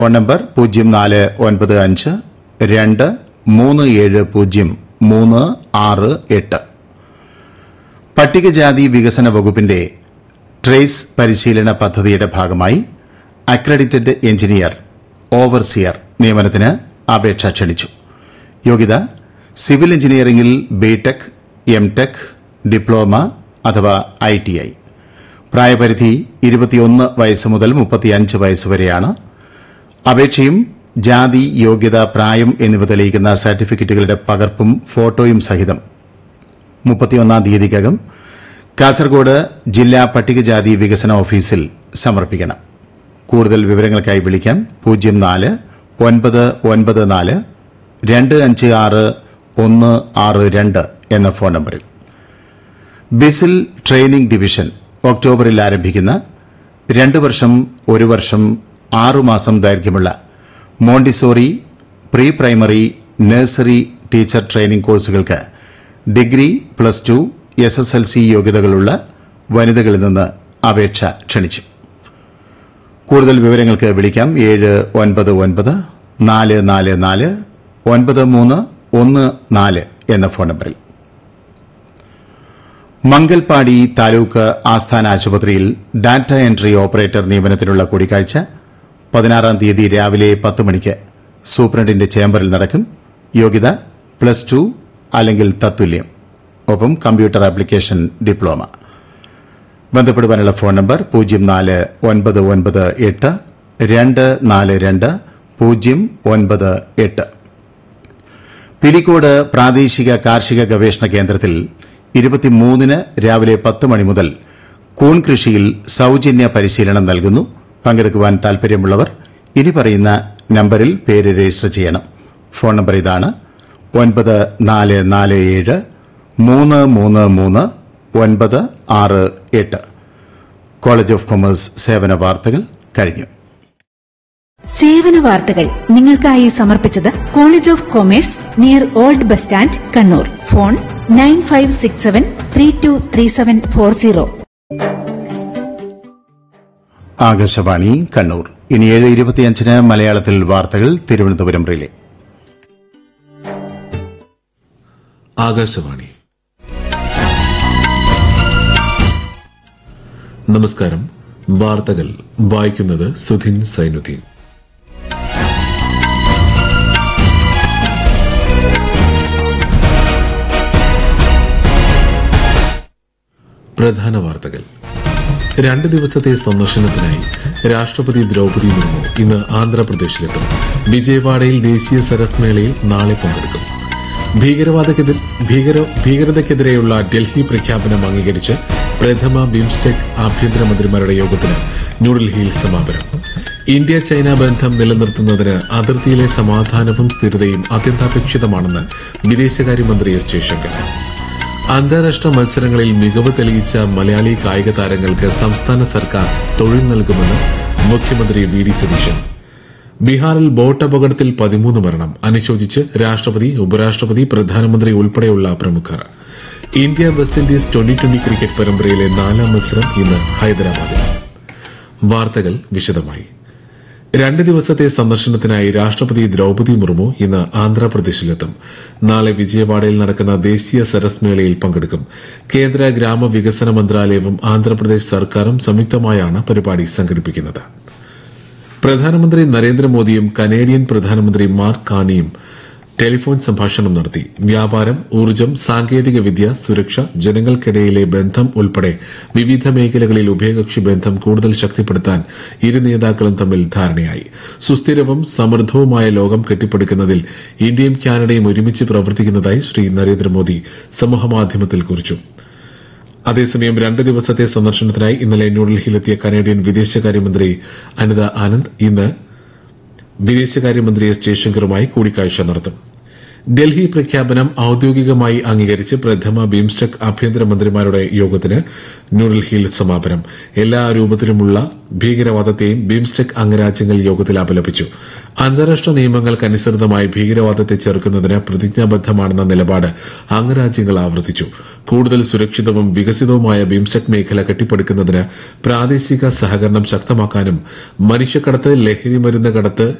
phone number പൂജ്യം നാല് ഒൻപത് അഞ്ച് രണ്ട് മൂന്ന് ഏഴ് പൂജ്യം മൂന്ന് ആറ് എട്ട് പട്ടികജാതി വികസന വകുപ്പിന്റെ ട്രേസ് പരിശീലന പദ്ധതിയുടെ ഭാഗമായി അക്രഡിറ്റഡ് എഞ്ചിനീയർ ഓവർസിയർ നിയമനത്തിന് അപേക്ഷ ക്ഷണിച്ചു യോഗ്യത സിവിൽ എഞ്ചിനീയറിംഗിൽ ബിടെക് എം ടെക് ഡിപ്ലോമ അഥവാ ഐ ടി ഐ പ്രായപരിധി ഇരുപത്തിയൊന്ന് വയസ്സ് മുതൽ മുപ്പത്തിയഞ്ച് വയസ്സ് വരെയാണ് അപേക്ഷയും ജാതി യോഗ്യത പ്രായം എന്നിവ തെളിയിക്കുന്ന സർട്ടിഫിക്കറ്റുകളുടെ പകർപ്പും ഫോട്ടോയും സഹിതം മുപ്പത്തിയൊന്നാം തീയതിക്കകം കാസർഗോഡ് ജില്ലാ പട്ടികജാതി വികസന ഓഫീസിൽ സമർപ്പിക്കണം കൂടുതൽ വിവരങ്ങൾക്കായി വിളിക്കാം പൂജ്യം നാല് ഒൻപത് ഒൻപത് നാല് രണ്ട് അഞ്ച് ആറ് ഒന്ന് ആറ് രണ്ട് എന്ന ഫോൺ നമ്പറിൽ ബിസിൽ ട്രെയിനിംഗ് ഡിവിഷൻ ഒക്ടോബറിൽ ആരംഭിക്കുന്ന രണ്ട് വർഷം ഒരു വർഷം ആറുമാസം ദൈർഘ്യമുള്ള Montessori pre primary nursery teacher training കോഴ്സുകൾക്ക് degree plus two S S L C യോഗ്യതകളുള്ള വനിതകളിൽ നിന്ന് അപേക്ഷ ക്ഷണിച്ചു കൂടുതൽ വിവരങ്ങൾക്ക് വിളിക്കാം ഏഴ് ഒൻപത് ഒൻപത് നാല് നാല് നാല് ഒൻപത് മൂന്ന് ഒന്ന് നാല് എന്ന ഫോൺ നമ്പറിൽ മംഗൽപാടി താലൂക്ക് ആസ്ഥാന ആശുപത്രിയിൽ ഡാറ്റ എൻട്രി ഓപ്പറേറ്റർ നിയമനത്തിനുള്ള കൂടിക്കാഴ്ച പതിനാറാം തീയതി രാവിലെ പത്ത് മണിക്ക് സൂപ്രണ്ടിന്റെ ചേംബറിൽ നടക്കും യോഗ്യത പ്ലസ് ടു അല്ലെങ്കിൽ തത്തുല്യം ഒപ്പം കമ്പ്യൂട്ടർ ആപ്ലിക്കേഷൻ ഡിപ്ലോമ ബന്ധപ്പെടുവാനുള്ള ഫോൺ നമ്പർ പൂജ്യം നാല് ഒൻപത് ഒൻപത് എട്ട് രണ്ട് നാല് രണ്ട് പൂജ്യം ഒൻപത് എട്ട് പിലിക്കോട് പ്രാദേശിക കാർഷിക ഗവേഷണ കേന്ദ്രത്തിൽ ഇരുപത്തിമൂന്നിന് രാവിലെ പത്ത് മണി മുതൽ കൂൺ കൃഷിയിൽ സൌജന്യ പരിശീലനം നൽകുന്നു പങ്കെടുക്കുവാൻ താൽപര്യമുള്ളവർ ഇനി പറയുന്ന നമ്പറിൽ പേര് രജിസ്റ്റർ ചെയ്യണം ഫോൺ നമ്പർ ഇതാണ് ഒൻപത് നാല് നാല് ഏഴ് മൂന്ന് മൂന്ന് മൂന്ന് ഒൻപത് ആറ് എട്ട് കോളേജ് ഓഫ് കൊമേഴ്സ് സേവന വാർത്തകൾ കഴിഞ്ഞു സേവന വാർത്തകൾ നിങ്ങൾക്കായി സമർപ്പിച്ചത് college of commerce near old bus stand Kannur phone nine five six seven three two three seven four zero Akashvani Kannur ഇനി ഏഴ് ഇരുപത്തിയഞ്ചിന് മലയാളത്തിൽ വാർത്തകൾ തിരുവനന്തപുരം റിലേ ആകാശവാണി നമസ്കാരം വാർത്തകൾ വായിക്കുന്നത് സുധിൻ സൈനുദ്ദീൻ പ്രധാന വാർത്തകൾ രണ്ട് ദിവസത്തെ സന്ദർശനത്തിനായി രാഷ്ട്രപതി ദ്രൌപതി മുർമു ഇന്ന് ആന്ധ്രാപ്രദേശിലെത്തും വിജയവാഡയിൽ ദേശീയ സരസ് മേളയിൽ നാളെ പങ്കെടുക്കും ഭീകരവാദക്കെതിരെ ഭീകര ഭീകരതയ്ക്കെതിരെയുള്ള ഡൽഹി പ്രഖ്യാപനം അംഗീകരിച്ച് പ്രഥമ ബിംസ്റ്റെക് ആഭ്യന്തരമന്ത്രിമാരുടെ യോഗത്തിന് ന്യൂഡൽഹിയിൽ സമാപനം ഇന്ത്യ ചൈന ബന്ധം നിലനിർത്തുന്നതിന് അതിർത്തിയിലെ സമാധാനവും സ്ഥിരതയും അത്യന്താപേക്ഷിതമാണെന്ന് വിദേശകാര്യമന്ത്രി എസ് ജയശങ്കർ അന്താരാഷ്ട്ര മത്സരങ്ങളിൽ മികവ് തെളിയിച്ച മലയാളി കായിക താരങ്ങൾക്ക് സംസ്ഥാന സർക്കാർ തൊഴിൽ നൽകുമെന്ന് മുഖ്യമന്ത്രി വി ഡി സതീശൻ ബീഹാറിൽ ബോട്ട് അപകടത്തിൽ പതിമൂന്ന് മരണം അനുശോചിച്ച് രാഷ്ട്രപതി ഉപരാഷ്ട്രപതി പ്രധാനമന്ത്രി ഉൾപ്പെടെയുള്ള പ്രമുഖർ India West Indies twenty twenty cricket പരമ്പരയിലെ നാലാം മത്സരം ഇന്ന് ഹൈദരാബാദിൽ വാർത്തകൾ വിശദമായി രണ്ട് ദിവസത്തെ സന്ദർശനത്തിനായി രാഷ്ട്രപതി ദ്രൌപതി മുർമു ഇന്ന് ആന്ധ്രാപ്രദേശിലെത്തും നാളെ വിജയവാഡയിൽ നടക്കുന്ന ദേശീയ സരസ് മേളയിൽ പങ്കെടുക്കും കേന്ദ്ര ഗ്രാമവികസന മന്ത്രാലയവും ആന്ധ്രാപ്രദേശ് സർക്കാരും സംയുക്തമായാണ് പരിപാടി സംഘടിപ്പിക്കുന്നത് പ്രധാനമന്ത്രി നരേന്ദ്രമോദിയും കനേഡിയൻ പ്രധാനമന്ത്രി മാർക്ക് കാണിയും ടെലിഫോൺ സംഭാഷണം നടത്തി വ്യാപാരം ഊർജ്ജം സാങ്കേതിക വിദ്യ സുരക്ഷ ജനങ്ങൾക്കിടയിലെ ബന്ധം ഉൾപ്പെടെ വിവിധ മേഖലകളിൽ ഉഭയകക്ഷി ബന്ധം കൂടുതൽ ശക്തിപ്പെടുത്താൻ ഇരു നേതാക്കളും തമ്മിൽ ധാരണയായി സുസ്ഥിരവും സമൃദ്ധവുമായ ലോകം കെട്ടിപ്പടുക്കുന്നതിൽ ഇന്ത്യയും കാനഡയും ഒരുമിച്ച് പ്രവർത്തിക്കുന്നതായി ശ്രീ നരേന്ദ്രമോദി സമൂഹമാധ്യമത്തിൽ കുറിച്ചു അതേസമയം രണ്ട് ദിവസത്തെ സന്ദർശനത്തിനായി ഇന്നലെ ന്യൂഡൽഹിയിലെത്തിയ കനേഡിയൻ വിദേശകാര്യമന്ത്രി അനിത ആനന്ദ് ഇന്ന് വിദേശകാര്യമന്ത്രി എസ് ജയശങ്കറുമായി കൂടിക്കാഴ്ച നടത്തും ഡൽഹി പ്രഖ്യാപനം ഔദ്യോഗികമായി അംഗീകരിച്ച് പ്രഥമ ബിംസ്റ്റെക് ആഭ്യന്തരമന്ത്രിമാരുടെ യോഗത്തിന് ന്യൂഡൽഹിയിൽ സമാപനം എല്ലാ രൂപത്തിലുമുള്ള ഭീകരവാദത്തെയും ബിംസ്റ്റെക് അംഗരാജ്യങ്ങൾ യോഗത്തിൽ അപലപിച്ചു അന്താരാഷ്ട്ര നിയമങ്ങൾക്കനുസൃതമായി ഭീകരവാദത്തെ ചെറുക്കുന്നതിന് പ്രതിജ്ഞാബദ്ധമാണെന്ന നിലപാട് അംഗരാജ്യങ്ങൾ ആവർത്തിച്ചു കൂടുതൽ സുരക്ഷിതവും വികസിതവുമായ ബിംസ്റ്റെക് മേഖല കെട്ടിപ്പടുക്കുന്നതിന് പ്രാദേശിക സഹകരണം ശക്തമാക്കാനും മനുഷ്യക്കടത്ത് ലഹരിമരുന്ന് കടത്ത്